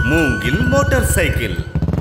மூங்கில் motor cycle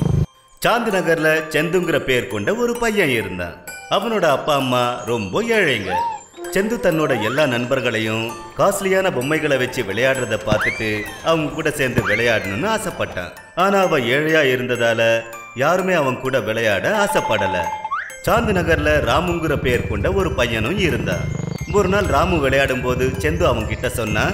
சாந்தி நகர்ல செந்துங்கிற பேர் கொண்ட ஒரு பையன் இருந்தான் அவனோட அப்பா அம்மா ரொம்ப ஏழைங்க செந்து தன்னோட எல்லா நண்பர்களையும் காஸ்ட்லியான பொம்மைகளை வச்சு விளையாடுறத பார்த்துட்டு அவங்க கூட சேர்ந்து விளையாடணும்னு ஆசைப்பட்டான் ஆனா அவன் ஏழையா இருந்ததால யாருமே அவன் கூட விளையாட ஆசைப்படல சாந்தி நகர்ல ராமுங்கிற பேர் கொண்ட ஒரு பையனும் இருந்தான் ஒரு நாள் ராமு விளையாடும் போது செந்து அவங்க கிட்ட சொன்னான்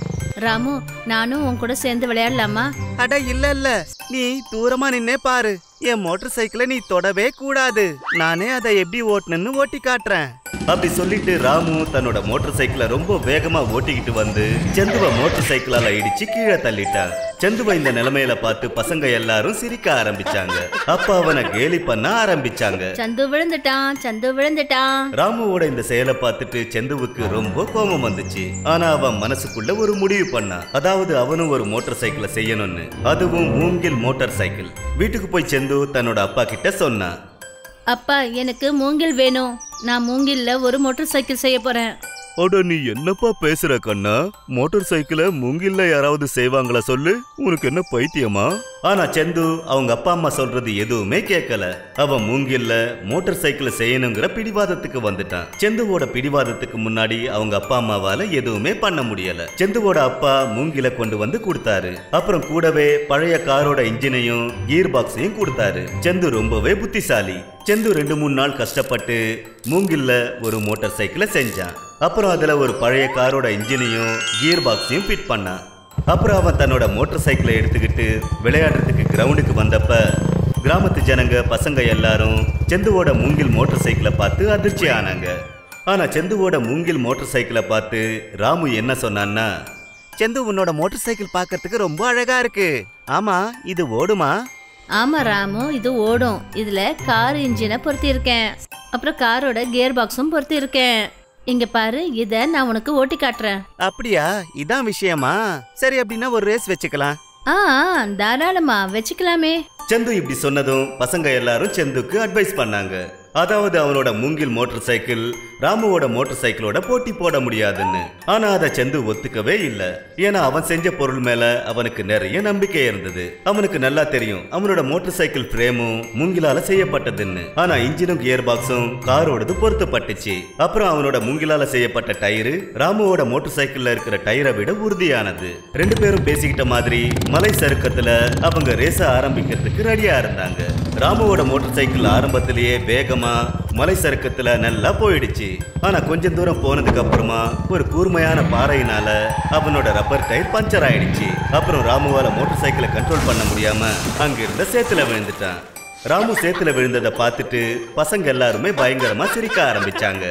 ராமு நானும் உன் கூட சேர்ந்து விளையாடலாமா அட இல்ல இல்ல நீ தூரமா நின்னே பாரு என் மோட்டார் சைக்கிளை நீ தொடவே கூடாது நானே அதை எப்படி ஓட்டணும்னு ஓட்டி காட்டுறேன் அப்படி சொல்லிட்டு ராமு தன்னோட மோட்டார் சைக்கிளை ரொம்ப வேகமா ஓட்டிக்கிட்டு வந்து செந்துவ மோட்டார் சைக்கிளால இடிச்சு கீழே தள்ளிட்டான் செந்துவ இந்த நிலைமையில பார்த்து பசங்க எல்லாரும் சிரிக்க ஆரம்பிச்சாங்க அப்ப அவனை கேலி பண்ண ஆரம்பிச்சாங்க சந்து விழுந்துட்டான் சந்து விழுந்துட்டான் ராமுவோட இந்த செயலை பார்த்துட்டு செந்துவுக்கு ரொம்ப கோபம் வந்துச்சு ஆனா அவன் மனசுக்குள்ள ஒரு முடிவு பண்ணான் அதாவது அவனும் ஒரு மோட்டார் சைக்கிளை செய்யணும்னு அதுவும் மூங்கில் மோட்டார் சைக்கிள் வீட்டுக்கு போய் செந்து தன்னோட அப்பா கிட்ட சொன்னான் அப்பா எனக்கு மூங்கில் வேணும் நான் மூங்கில்ல ஒரு மோட்டார் சைக்கிள் செய்ய போறேன் அட நீ என்னப்பா பேசுற கண்ணா மோட்டார் சைக்கிளை மூங்கில்ல யாராவது செய்வாங்களா சொல்லு உனக்கு என்ன பைத்தியமா ஆனா செந்து அவங்க அப்பா அம்மா சொல்றது எதுவுமே கேட்கல அவன் மூங்கில்ல மோட்டார் சைக்கிளை செய்யணுங்கிற பிடிவாதத்துக்கு வந்துட்டான் செந்துவோட பிடிவாதத்துக்கு முன்னாடி அவங்க அப்பா அம்மாவால எதுவுமே பண்ண முடியல செந்துவோட அப்பா மூங்கில கொண்டு வந்து கொடுத்தாரு அப்புறம் கூடவே பழைய காரோட இன்ஜினையும் கீர் பாக்ஸையும் கொடுத்தாரு செந்து ரொம்பவே புத்திசாலி செந்து ரெண்டு மூணு நாள் கஷ்டப்பட்டு மூங்கில்ல ஒரு மோட்டார் சைக்கிளை செஞ்சான் அப்புறம் அதுல ஒரு பழைய காரோட இன்ஜினையும் கியர் பாக்ஸையும் ஃபிட் பண்ணான் அப்புறம் அவன் தன்னோட மோட்டார் சைக்கிளை எடுத்துக்கிட்டு விளையாடுறதுக்கு கிரவுண்டுக்கு வந்தப்ப கிராமத்து ஜனங்க பசங்க எல்லாரும் செந்துவோட மூங்கில் மோட்டார் சைக்கிளை பார்த்து அதிர்ச்சி ஆனாங்க ஆனா செந்துவோட மூங்கில் மோட்டார் சைக்கிளை பார்த்து ராமு என்ன சொன்னான்னா செந்து உன்னோட மோட்டார் சைக்கிள் பார்க்கறதுக்கு ரொம்ப அழகா இருக்கு ஆமா இது ஓடுமா ஆமா ராமு இது ஓடும் இதுல கார் இன்ஜினை பொருத்தி இருக்கேன் அப்புறம் காரோட கியர் பாக்ஸும் பொருத்தி இருக்கேன் இங்க பாரு இத நான் உனக்கு ஓட்டி காட்டுறேன் அப்படியா இதான் விஷயமா சரி அப்படின்னா ஒரு ரேஸ் வச்சுக்கலாம் ஆ ஆ, தாராளமா வச்சுக்கலாமே செந்து இப்படி சொன்னதும் பசங்க எல்லாரும் செந்துக்கு அட்வைஸ் பண்ணாங்க அதாவது அவனோட மூங்கில் மோட்டார் சைக்கிள் ராமுவோட மோட்டார் சைக்கிளோட போட்டி போட முடியாதுன்னு ஆனா அதை செந்து ஒத்துக்கவே இல்ல ஏன்னா அவன் செஞ்ச பொருள் மேல அவனுக்கு நிறைய நம்பிக்கை இருந்தது அவனுக்கு நல்லா தெரியும் அவனோட மோட்டார் சைக்கிள் பிரேமும் மூங்கிலால செய்யப்பட்டதுன்னு ஆனா இன்ஜினும் கியர் பாக்ஸும் காரோடது பொருத்தப்பட்டுச்சு அப்புறம் அவனோட மூங்கிலால செய்யப்பட்ட டயரு ராமுவோட மோட்டார் சைக்கிள்ல இருக்கிற டயரை விட உறுதியானது ரெண்டு பேரும் பேசிக்கிட்ட மாதிரி மலை சறுக்கத்துல அவங்க ரேச ஆரம்பிக்கிறதுக்கு ரெடியா இருந்தாங்க ராமுவோட மோட்டார் சைக்கிள் ஆரம்பத்திலேயே வேகமா மலை சறுக்கத்துல நல்லா போயிடுச்சு ஆனா கொஞ்சம் தூரம் போனதுக்கு அப்புறமா ஒரு கூர்மையான பாறையினால அவனோட ரப்பர் டயர் பஞ்சர் ஆயிடுச்சு அப்புறம் ராமுவால மோட்டார் சைக்கிளை கண்ட்ரோல் பண்ண முடியாம அங்க இருந்த சேத்துல விழுந்துட்டான் ராமு சேத்துல விழுந்ததை பார்த்துட்டு பசங்க எல்லாருமே பயங்கரமா சிரிக்க ஆரம்பிச்சாங்க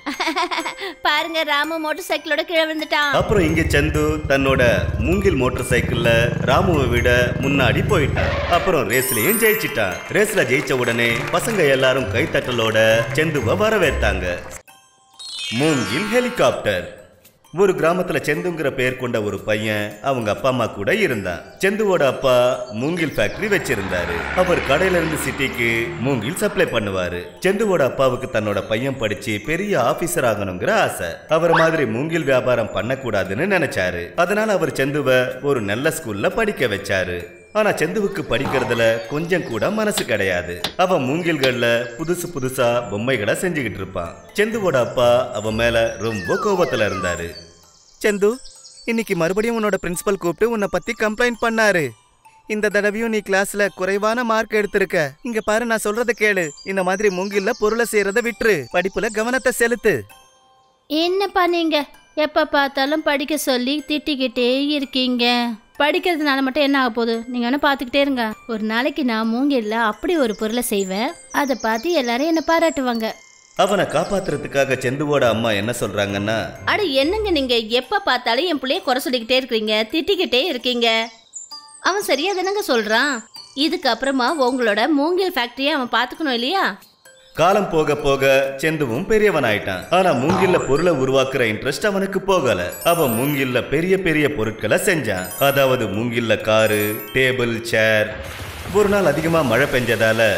பாருங்க ராமு மோட்டார் சைக்கிளோட கீழே விழுந்துட்டான் அப்புறம் இங்க சந்து தன்னோட மூங்கில் மோட்டார் சைக்கிள்ல ராமுவை விட முன்னாடி போயிட்டான் அப்புறம் ரேஸ்லயும் ஜெயிச்சிட்டான் ரேஸ்ல ஜெயிச்ச உடனே பசங்க எல்லாரும் கைத்தட்டலோட செந்துவை வரவேற்றாங்க மூங்கில் ஹெலிகாப்டர் ஒரு கிராமத்துல செந்துங்கிற பேர் கொண்ட ஒரு பையன் அவங்க அப்பா அம்மா கூட இருந்தான் செந்துவோட அப்பா மூங்கில் ஃபேக்டரி வச்சிருந்தாரு அவர் கடையில இருந்து சிட்டிக்கு மூங்கில் சப்ளை பண்ணுவாரு செந்துவோட அப்பாவுக்கு தன்னோட பையன் படிச்சு பெரிய ஆபீசர் ஆகணுங்கிற ஆசை அவர் மாதிரி மூங்கில் வியாபாரம் பண்ணக்கூடாதுன்னு நினைச்சாரு அதனால அவர் செந்துவ ஒரு நல்ல ஸ்கூல்ல படிக்க வச்சாரு ஆனா செந்துவுக்கு படிக்கிறதுல கொஞ்சம் கூட மனசு கிடையாது அவன் மூங்கில்கள்ல புதுசு புதுசா பொம்மைகளை செஞ்சுக்கிட்டு இருப்பான் செந்துவோட அப்பா அவன் மேல ரொம்ப கோபத்துல இருந்தாரு செந்து இன்னைக்கு மறுபடியும் உன்னோட பிரின்சிபல் கூப்பிட்டு உன்னை பத்தி கம்ப்ளைண்ட் பண்ணாரு இந்த தடவையும் நீ கிளாஸ்ல குறைவான மார்க் எடுத்திருக்க இங்க பாரு நான் சொல்றத கேளு இந்த மாதிரி மூங்கில்ல பொருளை செய்யறத விட்டுரு படிப்புல கவனத்தை செலுத்து என்னப்பா நீங்க எப்ப பார்த்தாலும் படிக்க சொல்லி திட்டிக்கிட்டே இருக்கீங்க படிக்கிறதுனால மட்டும் என்ன ஆக போகுது நீங்க வேணா பார்த்துக்கிட்டே இருங்க ஒரு நாளைக்கு நான் மூங்கில்ல அப்படி ஒரு பொருளை செய்வேன் அதை பார்த்து எல்லாரும் என்ன பாராட்டுவாங்க அவனை காப்பாத்துறதுக்காக செந்துவோட அம்மா என்ன சொல்றாங்கன்னா அட என்னங்க நீங்க எப்ப பார்த்தாலும் என் பிள்ளைய குறை சொல்லிக்கிட்டே இருக்கீங்க திட்டிக்கிட்டே இருக்கீங்க அவன் சரியா தானங்க சொல்றான் இதுக்கப்புறமா உங்களோட மூங்கில் ஃபேக்டரியை அவன் பார்த்துக்கணும் இல்லையா காலம் போக போக செந்துவும் பெரியவன் ஆயிட்டான் ஆனா மூங்கில்ல பொருளை உருவாக்குற இன்ட்ரெஸ்ட் அவனுக்கு போகல அவன் மூங்கில்ல பெரிய பெரிய பொருட்களை செஞ்சான் அதாவது மூங்கில்ல காரு டேபிள் சேர் ஒரு நாள் அதிகமா மழை பெஞ்சதால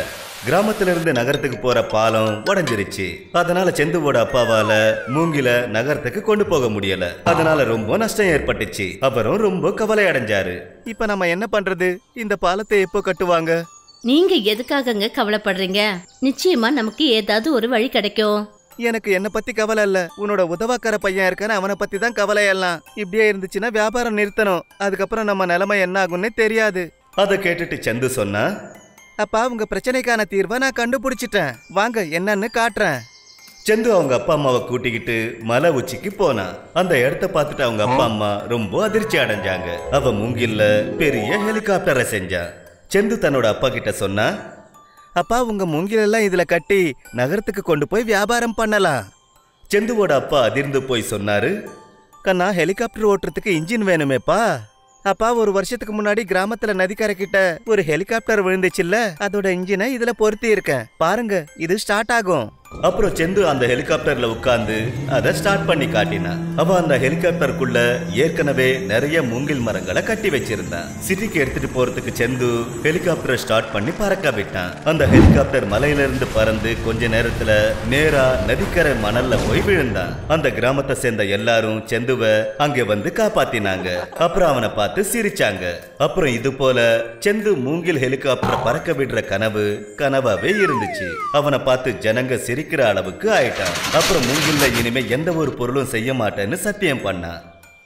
கிராமத்துல இருந்து நகரத்துக்கு போற பாலம் உடைஞ்சிருச்சு அதனால செந்துவோட அப்பாவால மூங்கில நகரத்துக்கு கொண்டு போக முடியல அதனால ரொம்ப நஷ்டம் ஏற்பட்டுச்சு அவரும் ரொம்ப கவலை அடைஞ்சாரு இப்ப நம்ம என்ன பண்றது இந்த பாலத்தை எப்போ கட்டுவாங்க நீங்க எதுக்காகங்க கவலைப்படுறீங்க நிச்சயமா நமக்கு ஏதாவது ஒரு வழி கிடைக்கும் எனக்கு என்ன பத்தி கவலை இல்ல உன்னோட உதவாக்கார பையன் இருக்கான அவனை பத்தி தான் கவலை எல்லாம் இப்படியே இருந்துச்சுன்னா வியாபாரம் நிறுத்தணும் அதுக்கப்புறம் நம்ம நிலைமை என்ன ஆகும்னே தெரியாது அதை கேட்டுட்டு செந்து சொன்னா அப்பா உங்க பிரச்சனைக்கான தீர்வை நான் கண்டுபிடிச்சிட்டேன் வாங்க என்னன்னு காட்டுறேன் செந்து அவங்க அப்பா அம்மாவை கூட்டிக்கிட்டு மலை உச்சிக்கு போனான் அந்த இடத்த பார்த்துட்டு அவங்க அப்பா அம்மா ரொம்ப அதிர்ச்சி அடைஞ்சாங்க அவ மூங்கில்ல பெரிய ஹெலிகாப்டரை செஞ்சான் செந்து தன்னோட அப்பா கிட்ட சொன்னா அப்பா உங்க மூங்கிலெல்லாம் இதுல கட்டி நகரத்துக்கு கொண்டு போய் வியாபாரம் பண்ணலாம் செந்துவோட அப்பா அதிர்ந்து போய் சொன்னாரு கண்ணா ஹெலிகாப்டர் ஓட்டுறதுக்கு இன்ஜின் வேணுமேப்பா அப்பா ஒரு வருஷத்துக்கு முன்னாடி கிராமத்துல நதிக்கரை கிட்ட ஒரு ஹெலிகாப்டர் விழுந்துச்சுல்ல அதோட இன்ஜினை இதுல பொருத்தி இருக்கேன் பாருங்க இது ஸ்டார்ட் ஆகும் அப்புறம் செந்து அந்த ஹெலிகாப்டர்ல உட்கார்ந்து அதை ஸ்டார்ட் பண்ணி காட்டினான் அவ அந்த ஹெலிகாப்டருக்குள்ள ஏற்கனவே நிறைய மூங்கில் மரங்களை கட்டி வச்சிருந்தான் சிட்டிக்கு எடுத்துட்டு போறதுக்கு செந்து ஹெலிகாப்டரை ஸ்டார்ட் பண்ணி பறக்க விட்டான் அந்த ஹெலிகாப்டர் மலையில இருந்து பறந்து கொஞ்ச நேரத்துல நேரா நதிக்கரை மணல்ல போய் விழுந்தான் அந்த கிராமத்தை சேர்ந்த எல்லாரும் செந்துவ அங்க வந்து காப்பாத்தினாங்க அப்புறம் அவனை பார்த்து சிரிச்சாங்க அப்புறம் இது போல செந்து மூங்கில் ஹெலிகாப்டரை பறக்க விடுற கனவு கனவாவே இருந்துச்சு அவனை பார்த்து ஜனங்க சிரிக்கிற அளவுக்கு ஆயிட்டான் அப்புறம் மூங்கில்ல இனிமே எந்த ஒரு பொருளும் செய்ய மாட்டேன்னு சத்தியம் பண்ணான்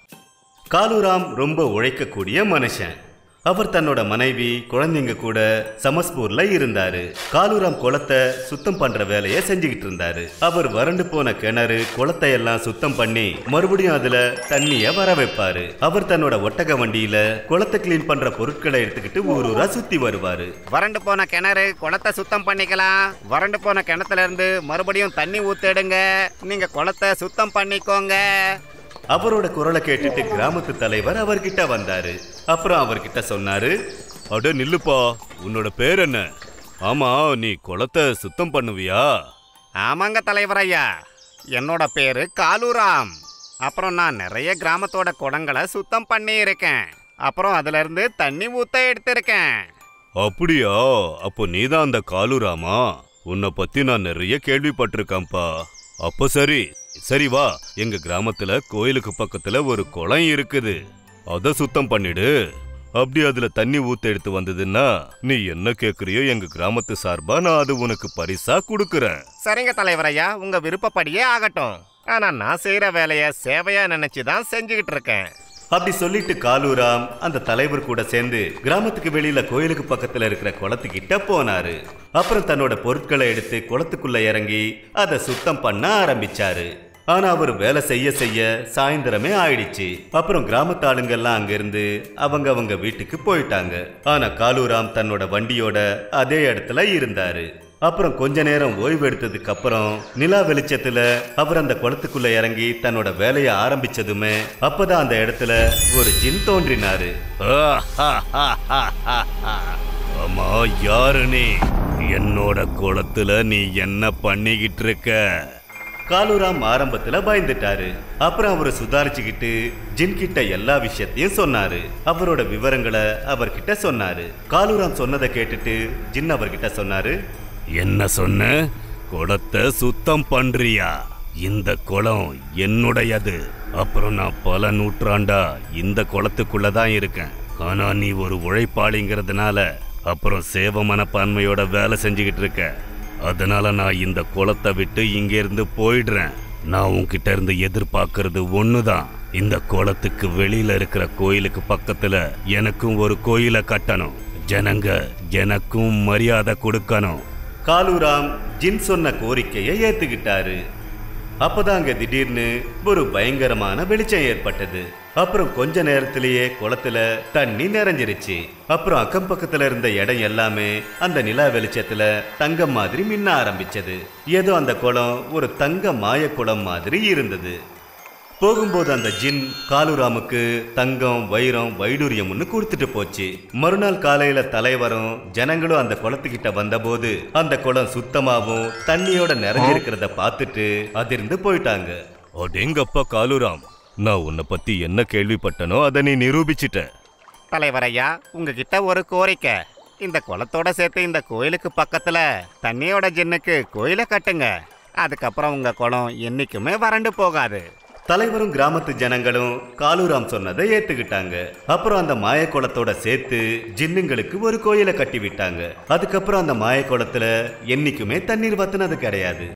காலுராம் ரொம்ப உழைக்கக்கூடிய மனுஷன் அவர் தன்னோட மனைவி குழந்தைங்க கூட சமஸ்பூர்ல இருந்தாரு காலுராம் குளத்தை சுத்தம் பண்ற வேலையை செஞ்சுக்கிட்டு இருந்தாரு அவர் வறண்டு போன கிணறு குளத்தை எல்லாம் சுத்தம் பண்ணி மறுபடியும் அதுல தண்ணிய வர வைப்பாரு அவர் தன்னோட ஒட்டக வண்டியில குளத்தை கிளீன் பண்ற பொருட்களை எடுத்துக்கிட்டு ஊர் ஊரா சுத்தி வருவாரு வறண்டு போன கிணறு குளத்தை சுத்தம் பண்ணிக்கலாம் வறண்டு போன கிணத்துல இருந்து மறுபடியும் தண்ணி ஊத்திடுங்க நீங்க குளத்தை சுத்தம் பண்ணிக்கோங்க அவரோட குரலை கேட்டுட்டு கிராமத்து தலைவர் அவர்கிட்ட வந்தாரு அப்புறம் அவர்கிட்ட சொன்னாரு அட நில்லுப்பா உன்னோட பேர் என்ன ஆமா நீ குளத்தை சுத்தம் பண்ணுவியா ஆமாங்க தலைவர் ஐயா என்னோட பேரு காலுராம் அப்புறம் நான் நிறைய கிராமத்தோட குடங்களை சுத்தம் பண்ணி இருக்கேன் அப்புறம் அதுல இருந்து தண்ணி ஊத்த எடுத்திருக்கேன் அப்படியா அப்போ நீதான் அந்த காலுராமா உன்னை பத்தி நான் நிறைய கேள்விப்பட்டிருக்கேன்ப்பா அப்ப சரி சரி வா எங்க கிராமத்துல கோயிலுக்கு பக்கத்துல ஒரு குளம் இருக்குது அத சுத்தம் பண்ணிடு அப்படி அதுல தண்ணி ஊத்த எடுத்து வந்ததுன்னா நீ என்ன கேக்குறியோ எங்க கிராமத்து சார்பா நான் அது உனக்கு பரிசா கொடுக்கறேன் சரிங்க தலைவர் ஐயா உங்க விருப்பப்படியே ஆகட்டும் ஆனா நான் செய்யற வேலைய சேவையா நினைச்சு தான் செஞ்சுக்கிட்டு இருக்கேன் அப்படி சொல்லிட்டு காலூராம் அந்த தலைவர் கூட சேர்ந்து கிராமத்துக்கு வெளியில கோயிலுக்கு பக்கத்துல இருக்கிற குளத்துக்கிட்ட போனாரு அப்புறம் தன்னோட பொருட்களை எடுத்து குளத்துக்குள்ள இறங்கி அதை சுத்தம் பண்ண ஆரம்பிச்சாரு ஆனா அவர் வேலை செய்ய செய்ய சாயந்தரமே ஆயிடுச்சு அப்புறம் கிராமத்து ஆளுங்கெல்லாம் அங்கிருந்து அவங்க அவங்க வீட்டுக்கு போயிட்டாங்க ஆனா காலூராம் தன்னோட வண்டியோட அதே இடத்துல இருந்தாரு அப்புறம் கொஞ்ச நேரம் ஓய்வு எடுத்ததுக்கு அப்புறம் நிலா வெளிச்சத்துல அவர் அந்த குளத்துக்குள்ள இறங்கி தன்னோட வேலையை ஆரம்பிச்சதுமே அப்பதான் அந்த இடத்துல ஒரு ஜின் தோன்றினாரு ஆமா யாரு நீ என்னோட குளத்துல நீ என்ன பண்ணிக்கிட்டு இருக்க காலுராம் ஆரம்பத்துல பயந்துட்டாரு அப்புறம் அவரை சுதாரிச்சுக்கிட்டு ஜின் கிட்ட எல்லா விஷயத்தையும் சொன்னாரு அவரோட விவரங்களை அவர்கிட்ட சொன்னாரு காலுராம் சொன்னதை கேட்டுட்டு ஜின் அவர்கிட்ட சொன்னாரு என்ன சொன்ன குளத்தை சுத்தம் பண்றியா இந்த குளம் என்னுடையது அப்புறம் நான் பல நூற்றாண்டா இந்த குளத்துக்குள்ள தான் இருக்கேன் ஆனா நீ ஒரு உழைப்பாளிங்கிறதுனால அப்புறம் சேவ மனப்பான்மையோட வேலை செஞ்சுக்கிட்டு இருக்க அதனால நான் இந்த குளத்தை விட்டு இங்க இருந்து போயிடுறேன் நான் உன்கிட்ட இருந்து எதிர்பார்க்கறது ஒண்ணுதான் இந்த குளத்துக்கு வெளியில இருக்கிற கோயிலுக்கு பக்கத்துல எனக்கும் ஒரு கோயிலை கட்டணும் ஜனங்க எனக்கும் மரியாதை கொடுக்கணும் காலுராம் ஜின் சொன்ன கோரிக்கையை ஏத்துக்கிட்டாரு அப்பதான் அங்க திடீர்னு ஒரு பயங்கரமான வெளிச்சம் ஏற்பட்டது அப்புறம் கொஞ்ச நேரத்திலேயே குளத்துல தண்ணி நிறைஞ்சிருச்சு அப்புறம் அக்கம் பக்கத்துல இருந்த இடம் எல்லாமே அந்த நிலா வெளிச்சத்துல தங்கம் மாதிரி மின்ன ஆரம்பிச்சது ஏதோ அந்த குளம் ஒரு தங்க மாய குளம் மாதிரி இருந்தது போகும்போது அந்த ஜின் காலுராமுக்கு தங்கம் வைரம் வைடூரியம்னு கொடுத்துட்டு போச்சு மறுநாள் காலையில தலைவரும் ஜனங்களும் அந்த குளத்துக்கிட்ட வந்தபோது அந்த குளம் சுத்தமாவும் தண்ணியோட நிறைஞ்சிருக்கிறத பார்த்துட்டு அதிர்ந்து போயிட்டாங்க அடேங்கப்பா காலுராம் நான் உன்னை பத்தி என்ன கேள்விப்பட்டனோ அதை நீ நிரூபிச்சிட்ட தலைவர் ஐயா உங்ககிட்ட ஒரு கோரிக்கை இந்த குளத்தோட சேர்த்து இந்த கோயிலுக்கு பக்கத்துல தண்ணியோட ஜின்னுக்கு கோயிலை கட்டுங்க அதுக்கப்புறம் உங்க குளம் என்னைக்குமே வறண்டு போகாது தலைவரும் கிராமத்து ஜனங்களும் காலூராம் சொன்னதை ஏத்துக்கிட்டாங்க அப்புறம் அந்த மாயக்குளத்தோட சேர்த்து ஜின்னுங்களுக்கு ஒரு கோயிலை கட்டி விட்டாங்க அதுக்கப்புறம் அந்த மாயக்குளத்துல என்னைக்குமே தண்ணீர் வத்துனது கிடையாது